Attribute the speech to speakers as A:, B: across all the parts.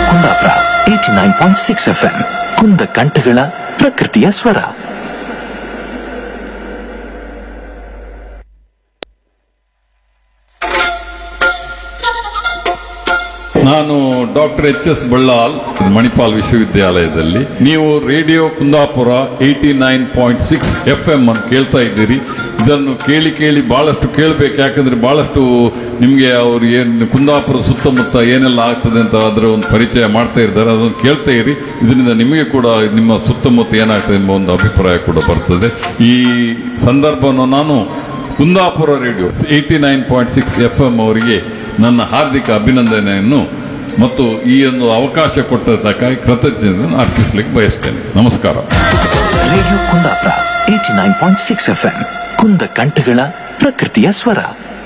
A: Kundapura eighty nine point six F M ಕುಂದ ಕಂಠಗಳ ಪ್ರಕೃತಿಯ ಸ್ವರ
B: ನಾನು doctor H S Ballal Manipal ವಿಶ್ವವಿದ್ಯಾಲಯದಲ್ಲಿ ನೀವು radio Kundapura eighty nine point six F M ಅನ್ನು ಕೇಳ್ತಾ ಇದ್ದೀರಿ ಇದನ್ನು ಕೇಳಿ ಕೇಳಿ ಬಹಳಷ್ಟು ಕೇಳಬೇಕು ಯಾಕಂದ್ರೆ ಬಹಳಷ್ಟು ನಿಮಗೆ ಅವರು ಏನು ಕುಂದಾಪುರ ಸುತ್ತಮುತ್ತ ಏನೆಲ್ಲ ಆಗ್ತದೆ ಅಂತ ಅದರ ಒಂದು ಪರಿಚಯ ಮಾಡ್ತಾ ಇದ್ದಾರೆ ಅದನ್ನು ಕೇಳ್ತಾ ಇರಿ ಇದರಿಂದ ನಿಮಗೆ ಕೂಡ ನಿಮ್ಮ ಸುತ್ತಮುತ್ತ ಏನಾಗ್ತದೆ ಎಂಬ ಒಂದು ಅಭಿಪ್ರಾಯ ಕೂಡ ಬರ್ತದೆ ಈ ಸಂದರ್ಭವನ್ನು ನಾನು Kundapura radio eighty nine point six F M ಅವರಿಗೆ ನನ್ನ ಹಾರ್ದಿಕ ಅಭಿನಂದನೆಯನ್ನು ಮತ್ತು ಈ ಒಂದು ಅವಕಾಶ ಕೊಟ್ಟದ್ದಕ್ಕಾಗಿ ಕೃತಜ್ಞತೆಯನ್ನು ಅರ್ಪಿಸಲಿಕ್ಕೆ ಬಯಸ್ತೇನೆ ನಮಸ್ಕಾರ
A: radio Kundapura eighty nine point six F M ಕುಂದ ಕಂಠಗಳ ಪ್ರಕೃತಿಯ ಸ್ವರ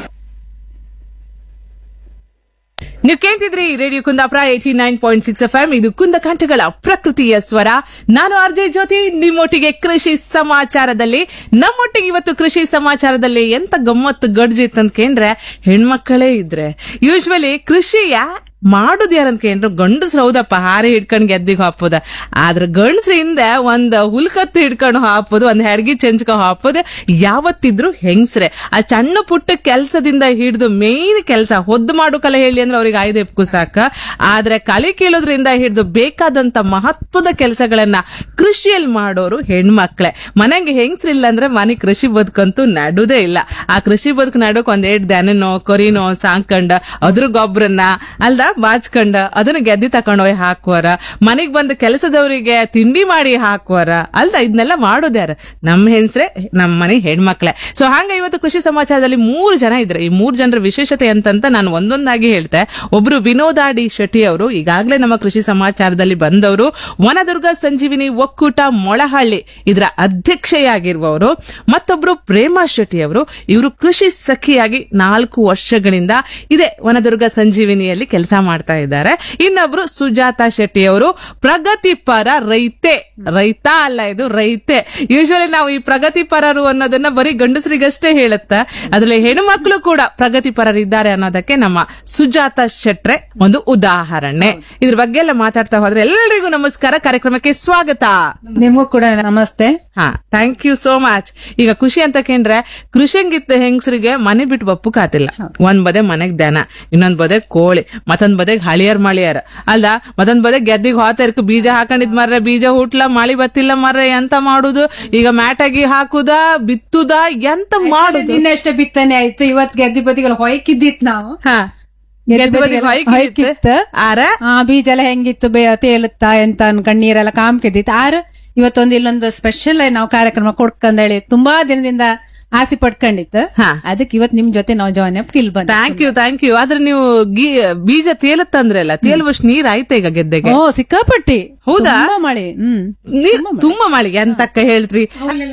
C: ನೀವು ಕೇಳ್ತಿದ್ರಿ radio Kundapura eighty nine point six F M ಇದು ಕುಂದ ಕಂಠಗಳ ಪ್ರಕೃತಿಯ ಸ್ವರ ನಾನು ಅರ್ಜಯ್ ಜ್ಯೋತಿ ನಿಮ್ಮೊಟ್ಟಿಗೆ ಕೃಷಿ ಸಮಾಚಾರದಲ್ಲಿ ನಮ್ಮೊಟ್ಟಿಗೆ ಇವತ್ತು ಕೃಷಿ ಸಮಾಚಾರದಲ್ಲಿ ಎಂತ ಗಮ್ಮತ್ತು ಗಡ್ಜಿತ್ ಅಂತ ಕೇಂದ್ರೆ ಹೆಣ್ಮಕ್ಕಳೇ ಇದ್ರೆ ಯೂಶ್ವಲಿ ಕೃಷಿಯ ಮಾಡುದು ಯಾರಂತ ಕೇಂದ್ರ ಗಂಡಸ್ರು ಹೌದಪ್ಪ ಹಾರಿ ಹಿಡ್ಕೊಂಡ್ ಗೆದ್ದಿಗೆ ಹಾಪುದ ಆದ್ರ ಗಂಡಸ್ರಿಂದ ಒಂದ್ ಹುಲ್ಕತ್ತು ಹಿಡ್ಕೊಂಡು ಹಾಪುದು ಒಂದ್ ಹೆಡ್ಗಿ ಚೆಂಚ್ಕ ಹಾಪುದು ಯಾವತ್ತಿದ್ರು ಹೆಂಗ್ಸ್ರೆ ಆ ಸಣ್ಣ ಪುಟ್ಟ ಕೆಲ್ಸದಿಂದ ಹಿಡಿದು ಮೇನ್ ಕೆಲಸ ಹೊದ್ದು ಮಾಡು ಕಲೆ ಹೇಳಿ ಅಂದ್ರೆ ಅವ್ರಿಗೆ ಆಯ್ದೆಪ್ಕು ಸಾಕ ಆದ್ರೆ ಕಳೆ ಕೀಳೋದ್ರಿಂದ ಹಿಡಿದು ಬೇಕಾದಂತ ಮಹತ್ವದ ಕೆಲಸಗಳನ್ನ ಕೃಷಿಯಲ್ಲಿ ಮಾಡೋರು ಹೆಣ್ಮಕ್ಳೆ ಮನೆಗೆ ಹೆಂಗ್ಸ್ರಿಲ್ಲ ಅಂದ್ರೆ ಮನೆ ಕೃಷಿ ಬದುಕಂತೂ ನಡುದೇ ಇಲ್ಲ ಆ ಕೃಷಿ ಬದುಕು ನಡಕ್ ಒಂದ್ ಎರಡ್ ದನನೋ ಕೊರಿನೋ ಸಾಂಕಂಡ ಅದ್ರ ಗೊಬ್ಬರನ್ನ ಅಲ್ದ ಬಾಚ್ಕಂಡ ಅದನ್ನ ಗೆದ್ದಿ ತಕೊಂಡೋಗಿ ಹಾಕುವರ ಮನೆಗ್ ಬಂದ ಕೆಲಸದವರಿಗೆ ತಿಂಡಿ ಮಾಡಿ ಹಾಕುವರ ಅಲ್ದ ಇದನ್ನೆಲ್ಲ ಮಾಡೋದ್ಯಾರ ನಮ್ಮ ಹೆಂಗ್ಸ್ರೆ ನಮ್ಮ ಮನೆ ಹೆಣ್ಮಕ್ಳೆ ಸೊ ಹಂಗ ಇವತ್ತು ಕೃಷಿ ಸಮಾಚಾರದಲ್ಲಿ ಮೂರು ಜನ ಇದ್ರೆ ಈ ಮೂರು ಜನರ ವಿಶೇಷತೆ ಅಂತಂತ ನಾನು ಒಂದೊಂದಾಗಿ ಹೇಳ್ತೆ ಒಬ್ರು ವಿನೋದ ಡಿ ಶೆಟ್ಟಿ ಅವರು ಈಗಾಗಲೇ ನಮ್ಮ ಕೃಷಿ ಸಮಾಚಾರದಲ್ಲಿ ಬಂದವರು ವನದುರ್ಗ ಸಂಜೀವಿನಿ ಒಕ್ಕೂಟ ಮೊಳಹಳ್ಳಿ ಇದರ ಅಧ್ಯಕ್ಷೆಯಾಗಿರುವವರು ಮತ್ತೊಬ್ರು ಪ್ರೇಮಾ ಶೆಟ್ಟಿ ಅವರು ಇವರು ಕೃಷಿ ಸಖಿಯಾಗಿ ನಾಲ್ಕು ವರ್ಷಗಳಿಂದ ಇದೇ ವನದುರ್ಗ ಸಂಜೀವಿನಿಯಲ್ಲಿ ಕೆಲಸ ಮಾಡ್ತಾ ಇದ್ದಾರೆ ಇನ್ನೊಬ್ರು ಸುಜಾತ ಶೆಟ್ಟಿ ಅವರು ಪ್ರಗತಿಪರ ರೈತೆ ರೈತ ಅಲ್ಲ ಇದು ರೈತೆ ಯೂಶಲಿ ನಾವು ಈ ಪ್ರಗತಿಪರರು ಅನ್ನೋದನ್ನ ಬರೀ ಗಂಡಸರಿಗಷ್ಟೇ ಹೇಳುತ್ತ ಅದ್ರಲ್ಲಿ ಹೆಣ್ಮಕ್ಳು ಕೂಡ ಪ್ರಗತಿಪರರಿದ್ದಾರೆ ಅನ್ನೋದಕ್ಕೆ ನಮ್ಮ ಸುಜಾತ ಶೆಟ್ರೆ ಒಂದು ಉದಾಹರಣೆ ಇದ್ರ ಬಗ್ಗೆ ಎಲ್ಲ ಮಾತಾಡ್ತಾ ಹೋದ್ರೆ ಎಲ್ಲರಿಗೂ ನಮಸ್ಕಾರ ಕಾರ್ಯಕ್ರಮಕ್ಕೆ ಸ್ವಾಗತ
D: ನಿಮಗೂ ಕೂಡ ನಮಸ್ತೆ
C: ಹಾ ಥ್ಯಾಂಕ್ ಯು ಸೋ ಮಚ್ ಈಗ ಖುಷಿ ಅಂತ ಕೇಂದ್ರೆ ಕೃಷಿಯಂಗಿತ್ತ ಹೆಂಗಸರಿಗೆ ಮನೆ ಬಿಟ್ಟು ಬಪ್ಪು ಕಾತಿಲ್ಲ ಒಂದ್ ಬದೆ ಮನೆಗ್ ದನ ಇನ್ನೊಂದ್ ಬದೆ ಕೋಳಿ ಮತ್ತೊಂದ್ ಬದೆಗ್ ಹಳಿಯರ್ ಮಳಿಯರ್ ಅಲ್ಲ ಮತ್ತೊಂದ್ ಬದೆ ಗೆದ್ದಿಗ್ ಹೋತರ್ಕ ಬೀಜ ಹಾಕೊಂಡಿದ್ ಮರ್ರೆ ಬೀಜ ಹುಟ್ಲ ಮಳಿ ಬತ್ತಿಲ್ಲ ಮರ್ರೆ ಎಂತ ಮಾಡುದು ಈಗ ಮ್ಯಾಟಾಗಿ ಹಾಕುದ ಬಿತ್ತುದ ಎಂತ ಮಾಡುದು
D: ನಿನ್ನೆಷ್ಟೇ ಬಿತ್ತನೆ ಆಯ್ತು ಇವತ್ ಗೆದ್ದಿ ಬದಿಗೆಲ್ಲ ಹೊಯ್ಕಿದ್ದಿತ್ ನಾವು
C: ಹಾ
D: ಗೆದ್ದಿ
C: ಗೆದ್ದಿ ಬದಿಗ್
D: ಬದಿಗೆಲ್ಲ
C: ಹೊಯ್ಕಿತ್ತು.
D: ಹೊಯ್ಕಿತ್ತು.
C: ಆರ
D: ಆ ಬೀಜ ಎಲ್ಲ ಹೆಂಗಿತ್ತು ಬೇ ತೇಲುತ್ತಾ ಎಂತ ಅನ್ಕೊಂಡ್ ನೀರೆಲ್ಲ ಕಾಮ್ಕಿದ್ದಿತ್ತು ಆರ ಇವತ್ತೊಂದು ಇಲ್ಲೊಂದು ಸ್ಪೆಷಲ್ ನಾವು ಕಾರ್ಯಕ್ರಮ ಕೊಡ್ಕಂದೇಳಿ ತುಂಬಾ ದಿನದಿಂದ ಆಸೆ ಪಡ್ಕೊಂಡಿತ್ತು
C: ಹಾ.
D: ಅದಕ್ಕೆ ಇವತ್ ನಿಮ್ ಜೊತೆ ನಾವು ಜಾಯ್ನ್ ಅಪ್ ಕಿಲ್ ಬಂದ
C: ಥ್ಯಾಂಕ್ ಯು ಥ್ಯಾಂಕ್ ಯು ಆದ್ರೆ ನೀವು ಗಿ- ಬೀಜ ತೇಲತ್ತಂದ್ರಲ್ಲ ತೇಲುವಷ್ಟು ನೀರ್ ಆಯ್ತಾ ಈಗ ಗೆದ್ದೆಗೆ
D: ಓ ಸಿಕ್ಕಾಪಟ್ಟಿ
C: ಹೌದಾ?
D: ತುಂಬಾ ಮಳೆ ಹ್ಮ್
C: ನೀರ್ ತುಂಬಾ ಮಳೆಗೆ ಎಂತಕ್ಕ ಹೇಳ್ತ್ರಿ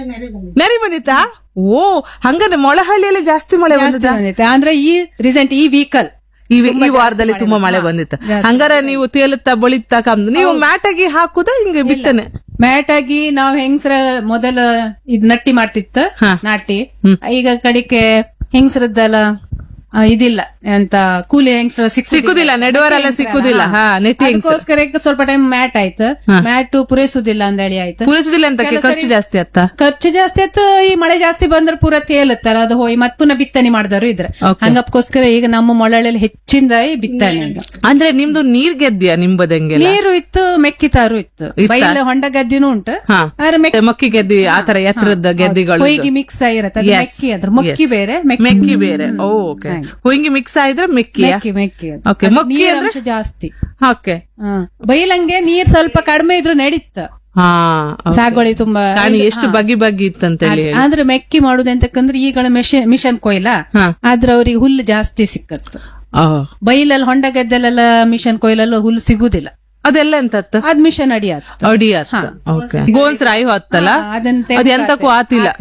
C: ನೆರೆ ಬಂದಿತ್ತಾ ಓ ಹಂಗಾದ್ರೆ ಮೊಳಹಳ್ಳಿಯಲ್ಲಿ ಜಾಸ್ತಿ ಮಳೆ
D: ಜಾಸ್ತಿ
C: ಬಂದಿತ್ತ
D: ಬಂದಿತ್ತು. ಅಂದ್ರೆ ಈ ರೀಸೆಂಟ್ ಈ ವೀಕಲ್
C: ಈ ಈ ವಾರದಲ್ಲಿ ತುಂಬಾ ಮಳೆ ಬಂದಿತ್ತು ಹಂಗಾರೆ ನೀವು ತೇಲುತ್ತಾ ಬಳಿತಾ ಕಮ್ದು ನೀವು ಮ್ಯಾಟಾಗಿ ಹಾಕುದ ಹಿಂಗೆ ಬಿತ್ತನೆ
D: ಮ್ಯಾಟ್ ಆಗಿ ನಾವ್ ಹೆಂಗಸ್ರ ಮೊದಲ ಇದ್ ನಟ್ಟಿ ಮಾಡ್ತಿತ್ತು
C: ಹಾ.
D: ನಾಟಿ ಈಗ ಕಡಿಕೆ ಹೆಂಗಸ್ರದ್ದೆಲ್ಲ ಆ, ಇದಿಲ್ಲ ಎಂತ ಕೂಲಿ ಹೆಂಗಸ್ರ
C: ಸಿಕ್ಕುದಿಲ್ಲ, ನೆಡುವರೆಲ್ಲ ಸಿಕ್ಕುದಿಲ್ಲ. ಹಾ, ನೆಟ್ಟಿ ಹೆಂಗ್ಸ್ರು.
D: ಅದಕ್ಕೋಸ್ಕರ ಈಗ ಸ್ವಲ್ಪ ಟೈಮ್ ಮ್ಯಾಟ್ ಆಯ್ತು ಮ್ಯಾಟ್ ಪೂರೈಸುದಿಲ್ಲ ಅಂದೇಳಿ ಆಯ್ತು
C: ಪೂರೈಸುದಿಲ್ಲ ಅಂತ
D: ಕೆಲವು
C: ಖರ್ಚು
D: ಸರಿ-
C: ಜಾಸ್ತಿ ಅತ್ತ
D: ಖರ್ಚು ಜಾಸ್ತಿ ಆಯ್ತು ಈ ಮಳೆ ಜಾಸ್ತಿ ಬಂದ್ರೆ ಪೂರ ತೇಲುತ್ತಲ್ಲ ಅದು ಹೋಗಿ ಮತ್ ಪುನಃ ಬಿತ್ತನೆ ಮಾಡಿದವರು ಇದ್ರೆ
C: Okay.
D: ಹಂಗಪ್ಕೋಸ್ಕರ ಈಗ ನಮ್ಮ ಮೊಳಲಲ್ಲಿ ಹೆಚ್ಚಿಂದ ಈ ಬಿತ್ತನೆ ಈಗ.
C: ಅಂದ್ರೆ ನಿಮ್ದು ನೀರ್ ಗೆದ್ದಿಯಾ ನಿಂಬದಂಗೆಲ್ಲ
D: ನೀರು ಇತ್ತು ಮೆಕ್ಕಿತಾರು ಇತ್ತು
C: ಇತ್ತಾ?
D: ಬೈಲ ಹೊಂಡ ಗದ್ದಿನೂ ಉಂಟು
C: ಹಾ
D: ಆದ್ರೆ ಮೆಕ್ಕಿ
C: ಮಕ್ಕಿ ಗೆದ್ದಿ ಆತರ ಎತ್ತರದ ಗೆದ್ದಿಗಳು
D: ಹೊಯ್ಗೆ ಮಿಕ್ಸ್ ಆಗಿರತ್ತೆ ಅದು
C: Yes.
D: ಮೆಕ್ಕಿ ಅದ್ರ ಮೊಕ್ಕಿ
C: Yes.
D: ಬೇರೆ
C: ಮೆಕ್ಕಿ ಬೇರೆ ಓಕೆ ಹೊಂಗಿ ಮಿಕ್ಸ್ ಆಯ್ದ್ರೆ ಮೆಕ್ಕಿ
D: ಮೆಕ್ಕಿ ಮೆಕ್ಕಿ ಅದು.
C: Okay,
D: ಅದು
C: ಮೊಕ್ಕಿ
D: ನೀರ್
C: ಅಂದ್ರೆ?
D: ಅಂಶ ಜಾಸ್ತಿ
C: ಓಕೆ
D: ಹಾ. ಬೈಲಂಗೆ ನೀರ್ ಸ್ವಲ್ಪ ಕಡಿಮೆ ಇದ್ರು ನಡೀತ
C: ಹಾ okay.
D: ಸಾಗುವಳಿ ತುಂಬಾ
C: ಕಾಣಿ ಎಷ್ಟು ಬಗೆ ಬಗೆ ಇತ್ತಂತ ಹೇಳಿ
D: ಆದ್- ಆದ್ರೆ ಮೆಕ್ಕಿ ಮಾಡುದು ಎಂತಕ್ಕಂದ್ರೆ ಈಗಳ ಮೆಷಿನ್ ಮಿಷನ್ ಕೊಯ್ಲ
C: ಹಾ.
D: ಆದ್ರೆ ಅವ್ರಿಗೆ ಹುಲ್ಲು ಜಾಸ್ತಿ ಸಿಕ್ಕತ್ತು
C: ಆ,
D: ಬೈಲಲ್ಲಿ ಹೊಂಡ ಗದ್ದೆಲೆಲ್ಲ ಮಿಷನ್ ಕೊಯ್ಲೆಲ್ಲ ಹುಲ್ಲು ಸಿಗುದಿಲ್ಲ
C: ಅದೆಲ್ಲ ಎಂತತ್ತ
D: ಅದ್ ಮಿಷನ್ ಅಡಿಯಾತ್
C: ಅಡಿ ಅತ್ತ ಓಕೆ ಗೋನ್ಸ್ ರಾಯಿ ಹೊತ್ತಲ್ಲ
D: ಹಾ, ಅದನ್ನ
C: ಅದ್ ಎಂತಕ್ಕೂ ಆತಿಲ್ಲ